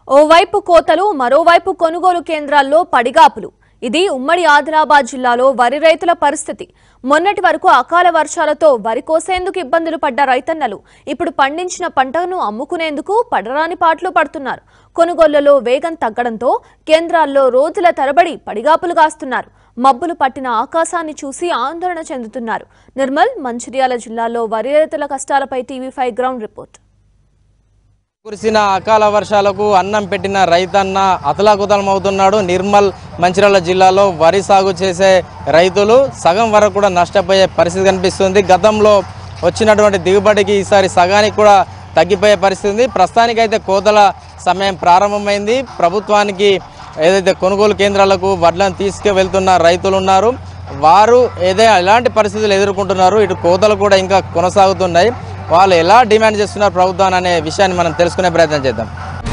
ఓవైపు కోతలు మరోవైపు కొనుగోలు కేంద్రాల్లో పడిగాపులు ఇది ఉమ్మడి ఆదిలాబాద్ జిల్లాలో వరి రైతుల పరిస్థితి మొన్నటి వరకు అకాల వర్షాలతో వరి కోసేందుకు ఇబ్బందులు పడ్డ రైతన్నలు ఇప్పుడు పండించిన పంటను అమ్ముకునేందుకు పడరాని పాటలు పడుతున్నారు కొనుగోళ్లలో వేగం తగ్గడంతో కేంద్రాల్లో రోజుల తరబడి పడిగాపులు కాస్తున్నారు మబ్బులు పట్టిన ఆకాశాన్ని చూసి ఆందోళన చెందుతున్నారు నిర్మల్ మంచిర్యాల జిల్లాలో వరి రైతుల కష్టాలపై టీవీ ఫైవ్ గ్రౌండ్ రిపోర్ట్ కురిసిన అకాల వర్షాలకు అన్నం పెట్టిన రైతన్న అతలాకుతలమవుతున్నాడు నిర్మల్ మంచిర్యాల జిల్లాలో వరి సాగు చేసే రైతులు సగం వరకు కూడా నష్టపోయే పరిస్థితి కనిపిస్తుంది గతంలో వచ్చినటువంటి దిగుబడికి ఈసారి సగానికి కూడా తగ్గిపోయే పరిస్థితి ఉంది ప్రస్తుతానికైతే కోతల సమయం ప్రారంభమైంది ప్రభుత్వానికి ఏదైతే కొనుగోలు కేంద్రాలకు వడ్లను తీసుకువెళ్తున్న రైతులు ఉన్నారు వారు ఏదైనా ఎలాంటి పరిస్థితులు ఎదుర్కొంటున్నారు ఇటు కోతలు కూడా ఇంకా కొనసాగుతున్నాయి వాళ్ళు ఎలా డిమాండ్ చేస్తున్నారు ప్రభుత్వాన్ని అనే విషయాన్ని మనం తెలుసుకునే ప్రయత్నం చేద్దాం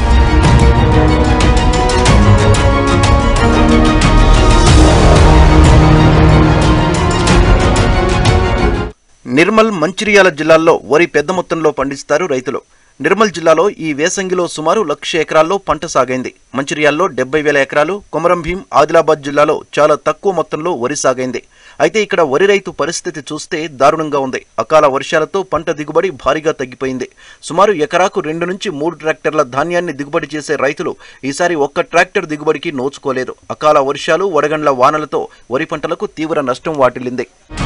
నిర్మల్ మంచిర్యాల జిల్లాల్లో వరి పెద్ద మొత్తంలో పండిస్తారు రైతులు నిర్మల్ జిల్లాలో ఈ వేసంగిలో సుమారు లక్ష ఎకరాల్లో పంట సాగైంది మంచిర్యాల్లో డెబ్బై వేల ఎకరాలు కొమరం భీం ఆదిలాబాద్ జిల్లాలో చాలా తక్కువ మొత్తంలో వరి సాగైంది అయితే ఇక్కడ వరి రైతు పరిస్థితి చూస్తే దారుణంగా ఉంది అకాల వర్షాలతో పంట దిగుబడి భారీగా తగ్గిపోయింది సుమారు ఎకరాకు రెండు నుంచి మూడు ట్రాక్టర్ల ధాన్యాన్ని దిగుబడి చేసే రైతులు ఈసారి ఒక్క ట్రాక్టర్ దిగుబడికి నోచుకోలేదు అకాల వర్షాలు వడగండ్ల వానలతో వరి పంటలకు తీవ్ర నష్టం వాటిల్లింది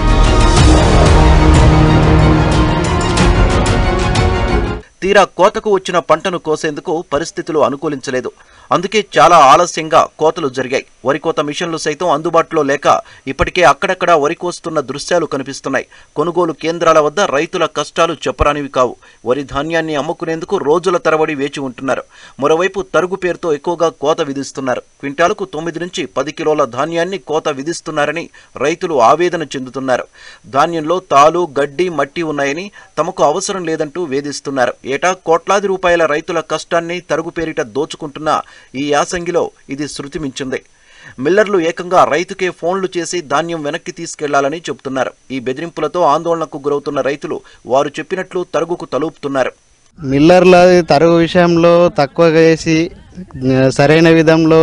తీరా కోతకు వచ్చిన పంటను కోసేందుకు పరిస్థితులు అనుకూలించలేదు అందుకే చాలా ఆలస్యంగా కోతలు జరిగాయి వరి కోత మిషన్లు సైతం అందుబాటులో లేక ఇప్పటికే అక్కడక్కడా వరి కోస్తున్న దృశ్యాలు కనిపిస్తున్నాయి కొనుగోలు కేంద్రాల వద్ద రైతుల కష్టాలు చెప్పరానివి కావు వరి ధాన్యాన్ని అమ్ముకునేందుకు రోజుల తరబడి వేచి ఉంటున్నారు మరోవైపు తరుగు పేరుతో ఎక్కువగా కోత విధిస్తున్నారు క్వింటాలకు తొమ్మిది నుంచి పది కిలోల ధాన్యాన్ని కోత విధిస్తున్నారని రైతులు ఆవేదన చెందుతున్నారు ధాన్యంలో తాలు గడ్డి మట్టి ఉన్నాయని తమకు అవసరం లేదంటూ వేధిస్తున్నారు ఏటా కోట్లాది రూపాయల రైతుల కష్టాన్ని తరుగు పేరిట దోచుకుంటున్న ఈ యాసంగిలో ఇది శృతి మించింది మిల్లర్లు ఏకంగా రైతుకే ఫోన్లు చేసి ధాన్యం వెనక్కి తీసుకెళ్లాలని చెబుతున్నారు ఈ బెదిరింపులతో ఆందోళనకు గురవుతున్న రైతులు వారు చెప్పినట్లు తరుగుకు తలూపుతున్నారు మిల్లర్ల తరుగు విషయంలో తక్కువగా వేసి ఆ, సరైన విధంలో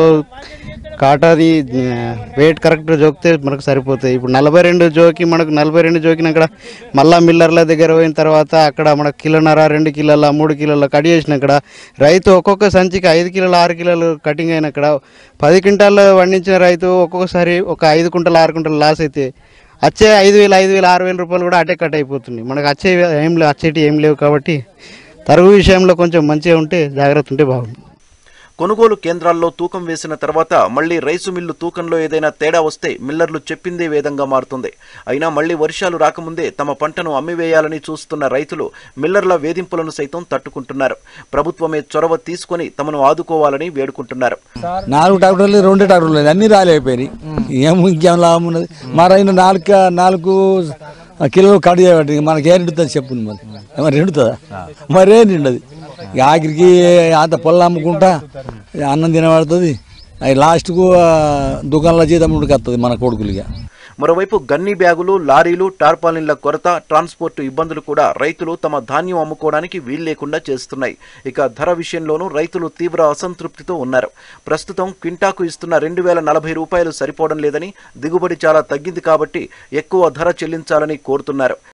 కాటాది ఆ, వెయిట్ కరెక్ట్ జోకితే మనకు సరిపోతాయి ఇప్పుడు నలభై రెండు జోకి మనకు నలభై రెండు జోకినాక మళ్ళా మిల్లర్ల దగ్గర పోయిన తర్వాత అక్కడ మనకు కిలోన్నర రెండు కిలోల మూడు కిలోల కట్ చేసిన అక్కడ రైతు ఒక్కొక్క సంచికి ఐదు కిలోలు ఆరు కిలోలు కటింగ్ అయిన అక్కడ పది క్వింటాలు పండించిన రైతు ఒక్కొక్కసారి ఒక ఐదు కుంటలు ఆరు కుంటలు లాస్ అయితే వచ్చే ఐదు వేలు ఐదు వేలు ఆరు వేల రూపాయలు కూడా అటే కట్ అయిపోతుంది మనకు వచ్చే ఏం లేవు వచ్చేటి ఏం లేవు కాబట్టి తరుగు విషయంలో కొంచెం మంచిగా ఉంటే జాగ్రత్త ఉంటే బాగుంది కొనుగోలు కేంద్రాల్లో తూకం వేసిన తర్వాత మళ్లీ రైసు మిల్లు తూకంలో ఏదైనా తేడా వస్తే మిల్లర్లు చెప్పిందే వేదంగా మారుతుంది అయినా మళ్లీ వర్షాలు రాకముందే తమ పంటను అమ్మివేయాలని చూస్తున్న రైతులు మిల్లర్ల వేధింపులను సైతం తట్టుకుంటున్నారు ప్రభుత్వమే చొరవ తీసుకొని తమను ఆదుకోవాలని వేడుకుంటున్నారు నాలుగు ట్రాక్టర్లు రెండు ట్రాక్టర్లు అన్ని రాలేకపోయినాయి ఏం ఇంకేం లాభం ఉన్నది మరి అయిన నాలుగు క- నాలుగు కిలోలు కట్ చేయబట్టి మనకి ఏం నిండుతుంది చెప్పు మరి ఏమన్నా నిండుతుందా మరేం నిండదు ఇక ఆఖరికి అంత పొలం అమ్ముకుంటా అన్నం తినబడుతుంది అవి లాస్ట్కు దుకాణంలో జీతం ఉడికి వస్తుంది మన కొడుకులుగా మరోవైపు గన్ని బ్యాగులు లారీలు టార్పాలిన్ల కొరత ట్రాన్స్పోర్ట్ ఇబ్బందులు కూడా రైతులు తమ ధాన్యం అమ్ముకోవడానికి వీల్లేకుండా చేస్తున్నాయి ఇక ధర విషయంలోనూ రైతులు తీవ్ర అసంతృప్తితో ఉన్నారు ప్రస్తుతం క్వింటాకు ఇస్తున్న రెండు వేల నలభై రూపాయలు సరిపోవడం లేదని దిగుబడి చాలా తగ్గింది కాబట్టి ఎక్కువ ధర చెల్లించాలని కోరుతున్నారు